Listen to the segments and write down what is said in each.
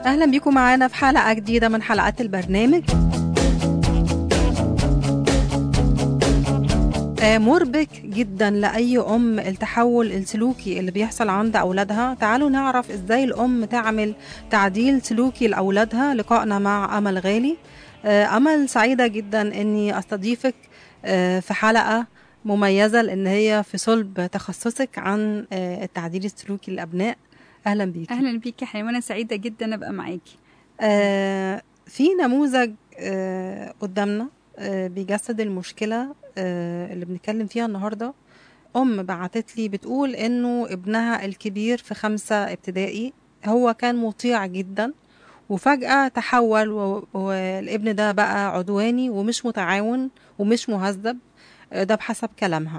أهلا بيكم معانا في حلقة جديدة من حلقات البرنامج آه، مربك جدا لأي أم التحول السلوكي اللي بيحصل عند أولادها تعالوا نعرف إزاي الأم تعمل تعديل سلوكي لأولادها لقائنا مع أمل غالي آه، أمل سعيدة جدا أني أستضيفك آه، في حلقة مميزة لأن هي في صلب تخصصك عن آه، التعديل السلوكي للأبناء أهلا بيك اهلا بيك يا حنان وانا سعيده جدا ابقى معاكي آه، في نموذج آه، قدامنا آه، بيجسد المشكلة آه، اللي بنتكلم فيها النهاردة أم بعتت لي بتقول إنه ابنها الكبير في خمسة ابتدائي هو كان مطيع جدا وفجأة تحول و- والابن ده بقى عدواني ومش متعاون ومش مهذب آه، ده بحسب كلامها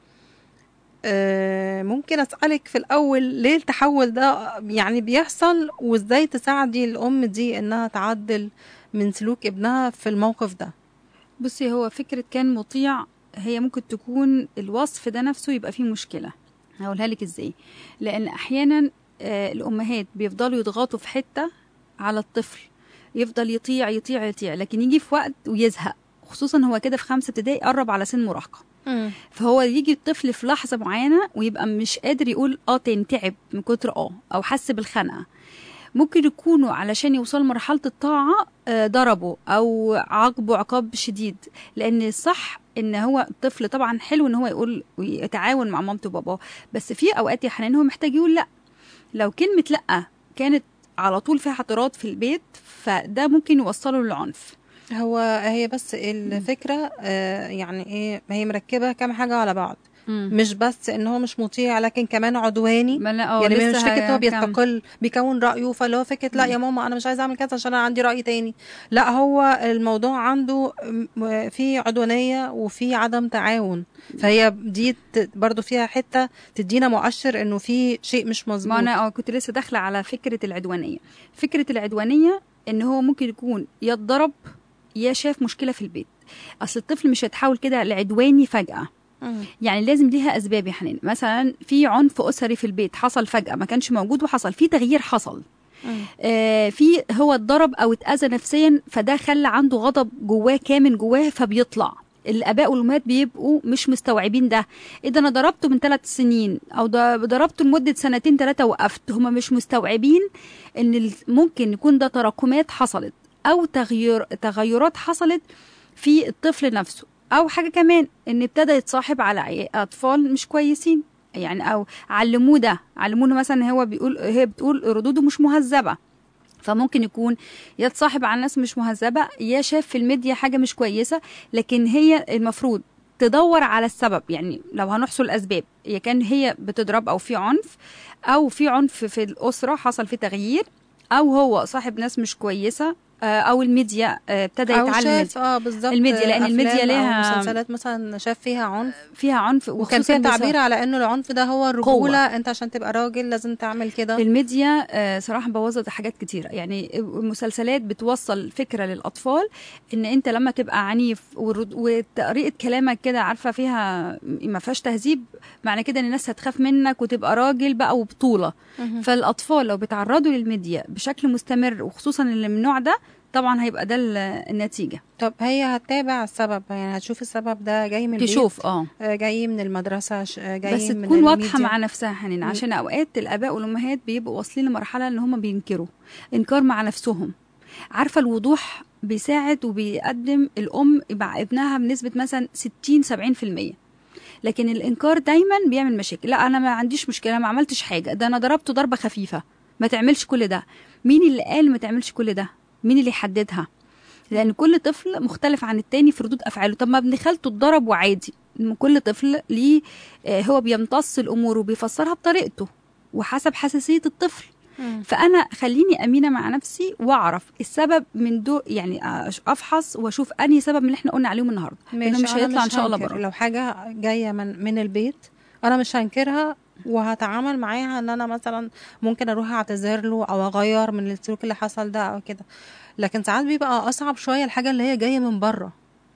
آه، ممكن أسألك في الأول ليه التحول ده يعني بيحصل وإزاي تساعدي الأم دي إنها تعدل من سلوك ابنها في الموقف ده بصي هو فكره كان مطيع هي ممكن تكون الوصف ده نفسه يبقى فيه مشكله هقولها لك ازاي لان احيانا آه، الامهات بيفضلوا يضغطوا في حته على الطفل يفضل يطيع يطيع يطيع لكن يجي في وقت ويزهق خصوصا هو كده في خمسة ابتدائي قرب على سن مراهقه فهو يجي الطفل في لحظه معينه ويبقى مش قادر يقول اه تاني تعب من كتر اه او حس بالخنقه ممكن يكونوا علشان يوصلوا لمرحله الطاعه آه، ضربوا او عاقبوا عقاب شديد لان الصح ان هو الطفل طبعا حلو ان هو يقول ويتعاون مع مامته وباباه بس في اوقات يا حنان هو محتاج يقول لا لو كلمه لا كانت على طول فيها اعتراض في البيت فده ممكن يوصله للعنف هو هي بس الفكرة آه، يعني ايه هي مركبة كام حاجة على بعض مش بس ان هو مش مطيع لكن كمان عدواني ما لا اه يعني مش لسه فكرة هو هكمل. بيستقل بيكون رأيه فاللي هو فكرة لا يا ماما أنا مش عايزة أعمل كذا عشان أنا عندي رأي تاني لا هو الموضوع عنده م- في عدوانية وفي عدم تعاون فهي دي ت- برضو فيها حتة تدينا مؤشر إنه في شيء مش ما مظبوط انا اه كنت لسه داخله على فكره العدوانيه فكره العدوانيه ان هو ممكن يكون يا اتضرب يا شاف مشكله في البيت اصل الطفل مش هيتحول كده لعدواني فجاه مم. يعني لازم ليها اسباب يا حنان مثلا في عنف اسري في البيت حصل فجاه ما كانش موجود وحصل في تغيير حصل مم. آه في هو اتضرب او اتاذى نفسيا فده خلى عنده غضب جواه كامن جواه فبيطلع الاباء والامهات بيبقوا مش مستوعبين ده ايه ده انا ضربته من ثلاث سنين او ده ضربته لمده سنتين ثلاثه وقفت هما مش مستوعبين ان ال- ممكن يكون ده تراكمات حصلت او تغير تغيرات حصلت في الطفل نفسه او حاجه كمان ان ابتدى يتصاحب على عي- اطفال مش كويسين يعني او علموه ده علموه مثلا هو بيقول هي بتقول ردوده مش مهذبه فممكن يكون يا تصاحب على ناس مش مهذبه يا شاف في الميديا حاجه مش كويسه لكن هي المفروض تدور على السبب يعني لو هنحصل الاسباب يا كان هي بتضرب او في عنف او في عنف في الاسره حصل في تغيير او هو صاحب ناس مش كويسه آه، او الميديا آه، ابتدى أو يتعلم شاف اه بالظبط الميديا، لأن الميديا أفلام أو ليها- مسلسلات مثلا شاف فيها عنف فيها عنف وكان وخصوصاً فيها بسبب- تعبير على إنه العنف ده هو الرجولة أنت عشان تبقى راجل لازم تعمل كده الميديا آه، صراحه بوظت حاجات كتيره يعني المسلسلات بتوصل فكره للاطفال ان انت لما تبقى عنيف والرد- وطريقه كلامك كده عارفه فيها ما فيهاش تهذيب معنى كده ان الناس هتخاف منك وتبقى راجل بقى وبطوله مهم. فالاطفال لو بيتعرضوا للميديا بشكل مستمر وخصوصا اللي من النوع ده طبعا هيبقى ده ال- النتيجه طب هي هتتابع السبب يعني هتشوف السبب ده جاي من البيت تشوف اه آه، جاي من المدرسة ش- آه، جاي بس من تكون واضحه الميديا. مع نفسها حنين عشان اوقات الاباء والامهات بيبقوا واصلين لمرحله ان هم بينكروا انكار مع نفسهم عارفه الوضوح بيساعد وبيقدم الام مع ابنها بنسبه مثلا 60 70% لكن الانكار دايما بيعمل مشاكل لا انا ما عنديش مشكله أنا ما عملتش حاجه ده انا ضربته ضربه خفيفه ما تعملش كل ده مين اللي قال ما تعملش كل ده مين اللي يحددها لان كل طفل مختلف عن التاني في ردود افعاله طب ما ابن خالته اتضرب وعادي كل طفل ليه آه، هو بيمتص الامور وبيفسرها بطريقته وحسب حساسيه الطفل مم. فانا خليني امينه مع نفسي واعرف السبب من دو يعني أش- افحص واشوف انهي سبب من اللي احنا قلنا عليهم النهارده لانه مش أنا هيطلع ان شاء الله هنكر. بره لو حاجة جاية من من البيت أنا مش هنكرها وهتعامل معاها ان انا مثلا ممكن اروح اعتذر له او اغير من السلوك اللي حصل ده او كده لكن ساعات بيبقى اصعب شويه الحاجه اللي هي جايه من بره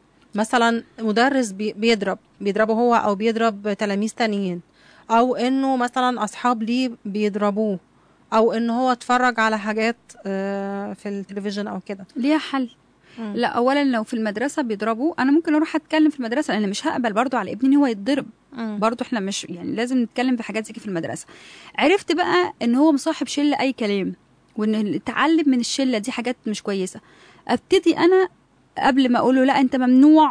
مثلا مدرس بي- بيضرب بيضربه هو او بيضرب تلاميذ تانيين او انه مثلا اصحاب ليه بيضربوه او ان هو اتفرج على حاجات آه، في التلفزيون او كده ليها حل مم. لا اولا لو في المدرسه بيضربوا انا ممكن اروح اتكلم في المدرسه لان مش هقبل برضو على ابني ان هو يتضرب مم. برضو احنا مش يعني لازم نتكلم في حاجات زي كده في المدرسه عرفت بقى ان هو مصاحب شله اي كلام وان التعلم من الشله دي حاجات مش كويسه ابتدي انا قبل ما اقوله لا انت ممنوع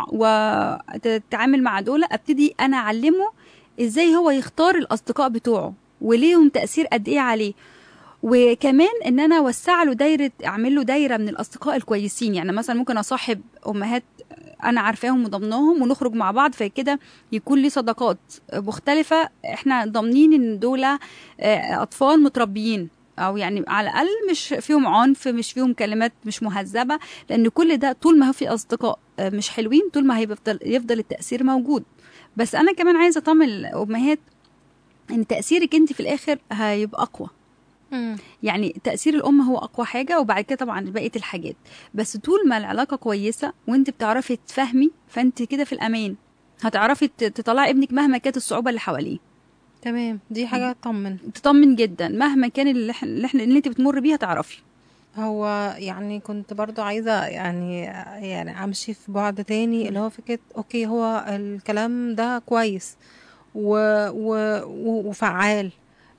وتتعامل مع دول ابتدي انا اعلمه ازاي هو يختار الاصدقاء بتوعه وليهم تاثير قد ايه عليه وكمان ان انا اوسع له دايره اعمل له دايره من الاصدقاء الكويسين يعني مثلا ممكن اصاحب امهات انا عارفاهم وضمناهم ونخرج مع بعض فكده يكون لي صداقات مختلفه احنا ضامنين ان دول آه، اطفال متربيين او يعني على الاقل مش فيهم عنف مش فيهم كلمات مش مهذبه لان كل ده طول ما هو في اصدقاء آه، مش حلوين طول ما هيفضل يفضل التاثير موجود بس انا كمان عايزه اطمن الامهات ان تاثيرك انت في الاخر هيبقى اقوى مم. يعني تأثير الأم هو أقوى حاجة وبعد كده طبعا بقية الحاجات بس طول ما العلاقة كويسة وانت بتعرفي تفهمي فانت كده في الأمان هتعرفي ت- تطلعي ابنك مهما كانت الصعوبة اللي حواليه تمام دي حاجه تطمن تطمن جدا مهما كان اللي احنا اللي, احنا- اللي انت بتمر بيه هتعرفي هو يعني كنت برضو عايزة يعني يعني أمشي في بعد تاني اللي هو فكرة أوكي هو الكلام ده كويس و و و- وفعال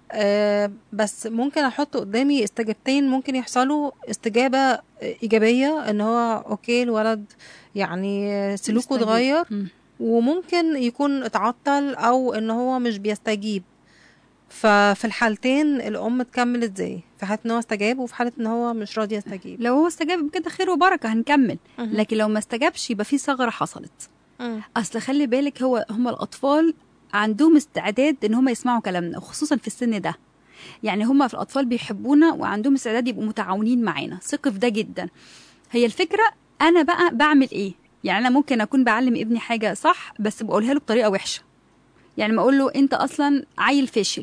آه بس ممكن أحط قدامي استجابتين ممكن يحصلوا استجابة إيجابية إن هو أوكي الولد يعني سلوكه مستجيب. اتغير مم. وممكن يكون اتعطل أو إن هو مش بيستجيب ففي الحالتين الأم تكمل ازاي في حالة ان هو استجاب وفي حالة ان هو مش راضي يستجيب لو هو استجاب كده خير وبركة هنكمل مهم. لكن لو ما استجابش يبقى في ثغرة حصلت مم. اصل خلي بالك هو هم الاطفال عندهم استعداد ان هم يسمعوا كلامنا وخصوصا في السن ده يعني هم في الاطفال بيحبونا وعندهم استعداد يبقوا متعاونين معانا ثق في ده جدا هي الفكره انا بقى بعمل ايه يعني انا ممكن اكون بعلم ابني حاجه صح بس بقولها له بطريقه وحشه يعني ما اقول له انت اصلا عيل فاشل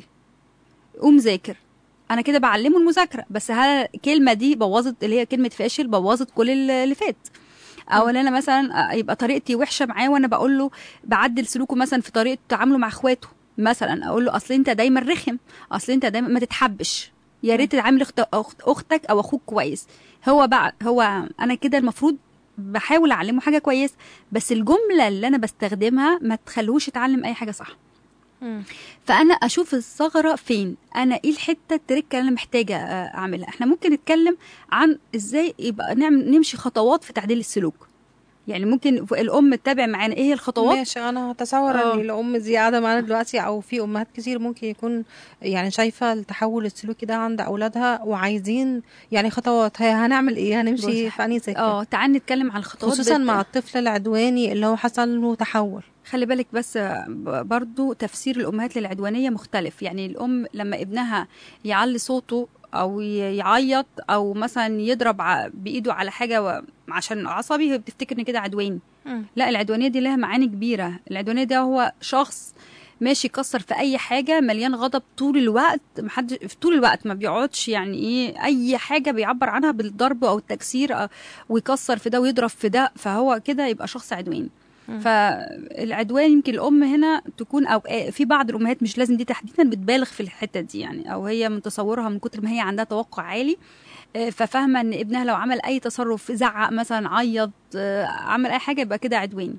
قوم ذاكر انا كده بعلمه المذاكره بس هل الكلمه دي بوظت اللي هي كلمه فاشل بوظت كل اللي فات او ان انا مثلا يبقى طريقتي وحشه معاه وانا بقول له بعدل سلوكه مثلا في طريقه تعامله مع اخواته مثلا اقول له اصل انت دايما رخم اصل انت دايما ما تتحبش يا ريت تعامل اخت أخت اختك او اخوك كويس هو بقى هو انا كده المفروض بحاول اعلمه حاجه كويس بس الجمله اللي انا بستخدمها ما تخلوش يتعلم اي حاجه صح مم. فانا اشوف الثغره فين انا ايه الحته التركه اللي انا محتاجه آه، اعملها احنا ممكن نتكلم عن ازاي يبقى نعمل نمشي خطوات في تعديل السلوك يعني ممكن الام تتابع معانا ايه هي الخطوات ماشي انا هتصور آه. ان الام دي قاعده معانا دلوقتي او في امهات كتير ممكن يكون يعني شايفه التحول السلوكي ده عند اولادها وعايزين يعني خطوات هي هنعمل ايه هنمشي بصي، في انهي سكه اه تعال نتكلم عن الخطوات خصوصا بت- مع الطفل العدواني اللي هو حصل له تحول خلي بالك بس ب- برضو تفسير الامهات للعدوانيه مختلف يعني الام لما ابنها يعلي صوته او ي- يعيط او مثلا يضرب ع- بايده على حاجه و- عشان عصبي هي بتفتكر ان كده عدواني لا العدوانيه دي لها معاني كبيره العدوانيه ده هو شخص ماشي يكسر في اي حاجه مليان غضب طول الوقت محد في طول الوقت ما بيقعدش يعني ايه اي حاجه بيعبر عنها بالضرب او التكسير أو- ويكسر في ده ويضرب في ده فهو كده يبقى شخص عدواني مم. فالعدوان يمكن الام هنا تكون او في بعض الامهات مش لازم دي تحديدا بتبالغ في الحته دي يعني او هي من تصورها من كتر ما هي عندها توقع عالي آه، ففاهمه ان ابنها لو عمل اي تصرف زعق مثلا عيط آه، عمل اي حاجه يبقى كده عدواني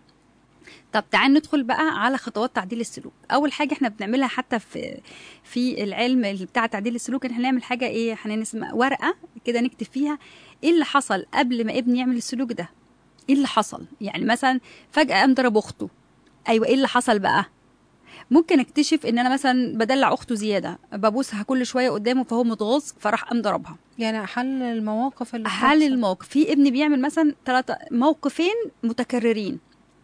طب تعال ندخل بقى على خطوات تعديل السلوك اول حاجه احنا بنعملها حتى في في العلم اللي بتاع تعديل السلوك ان احنا نعمل حاجه ايه احنا اسمها ورقه كده نكتب فيها ايه اللي حصل قبل ما ابني يعمل السلوك ده ايه اللي حصل يعني مثلا فجاه قام ضرب اخته ايوه ايه اللي حصل بقى ممكن اكتشف ان انا مثلا بدلع اخته زياده ببوسها كل شويه قدامه فهو متغاظ فراح قام ضربها يعني حل المواقف اللي حل بتحصل. الموقف في ابن بيعمل مثلا ثلاثة موقفين متكررين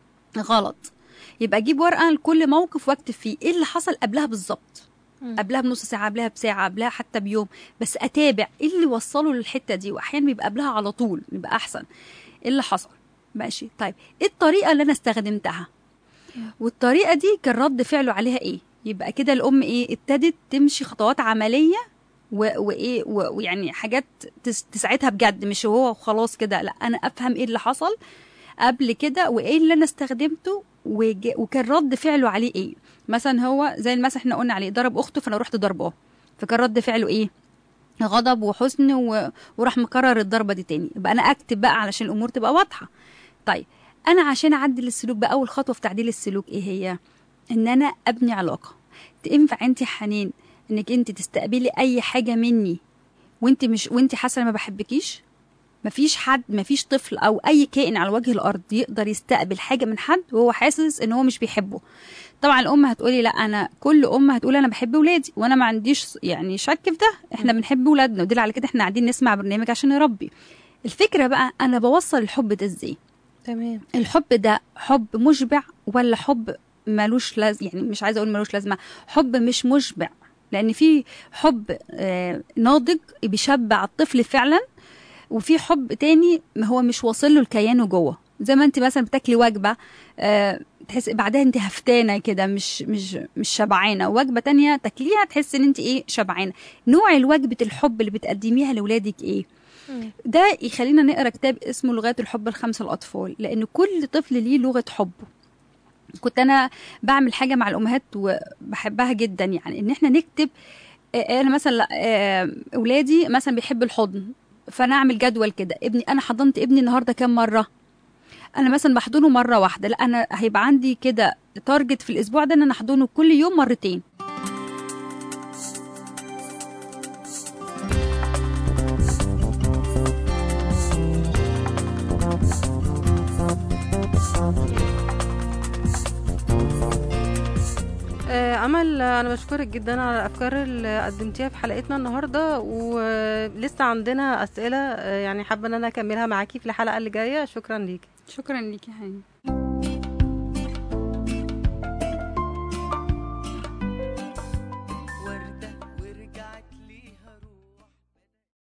غلط يبقى اجيب ورقه لكل موقف واكتب فيه ايه اللي حصل قبلها بالظبط مم. قبلها بنص ساعه قبلها بساعه قبلها حتى بيوم بس اتابع ايه اللي وصله للحته دي واحيانا بيبقى قبلها على طول بيبقى احسن ايه اللي حصل ماشي طيب ايه الطريقه اللي انا استخدمتها والطريقه دي كان رد فعله عليها ايه يبقى كده الام ايه ابتدت تمشي خطوات عمليه و- وايه و- ويعني حاجات تس- تساعدها بجد مش هو خلاص كده لا انا افهم ايه اللي حصل قبل كده وايه اللي انا استخدمته وج- وكان رد فعله عليه ايه مثلا هو زي المثل احنا قلنا عليه ضرب اخته فانا رحت ضرباه فكان رد فعله ايه غضب وحزن و... وراح مكرر الضربه دي تاني يبقى انا اكتب بقى علشان الامور تبقى واضحه طيب انا عشان اعدل السلوك بقى اول خطوه في تعديل السلوك ايه هي ان انا ابني علاقه تنفع انت يا حنين انك انت تستقبلي اي حاجه مني وانت مش وانت حاسه ما بحبكيش مفيش حد مفيش طفل او اي كائن على وجه الارض يقدر يستقبل حاجه من حد وهو حاسس ان هو مش بيحبه طبعا الام هتقولي لا انا كل ام هتقول انا بحب ولادي وانا ما عنديش يعني شك في ده احنا بنحب ولادنا ودل على كده احنا قاعدين نسمع برنامج عشان نربي الفكره بقى انا بوصل الحب ده ازاي تمام الحب ده حب مشبع ولا حب ملوش لازمه يعني مش عايزه اقول ملوش لازمه حب مش مشبع لان في حب آه ناضج بيشبع الطفل فعلا وفي حب تاني ما هو مش واصل له الكيان جوه زي ما انت مثلا بتاكلي وجبه آه تحس بعدها انت هفتانه كده مش مش مش شبعانه وجبه تانية تاكليها تحس ان انت ايه شبعانه نوع الوجبه الحب اللي بتقدميها لاولادك ايه ده يخلينا نقرا كتاب اسمه لغات الحب الخمسه الاطفال لان كل طفل ليه لغه حبه كنت انا بعمل حاجه مع الامهات وبحبها جدا يعني ان احنا نكتب انا مثلا اولادي مثلا بيحب الحضن فانا اعمل جدول كده ابني انا حضنت ابني النهارده كام مره انا مثلا بحضنه مره واحده لا انا هيبقى عندي كده تارجت في الاسبوع ده ان انا احضنه كل يوم مرتين امل انا بشكرك جدا على الافكار اللي قدمتيها في حلقتنا النهارده ولسه عندنا اسئله يعني حابه ان انا اكملها معاكي في الحلقه اللي جايه شكرا ليكي شكرا ليكي يا حنين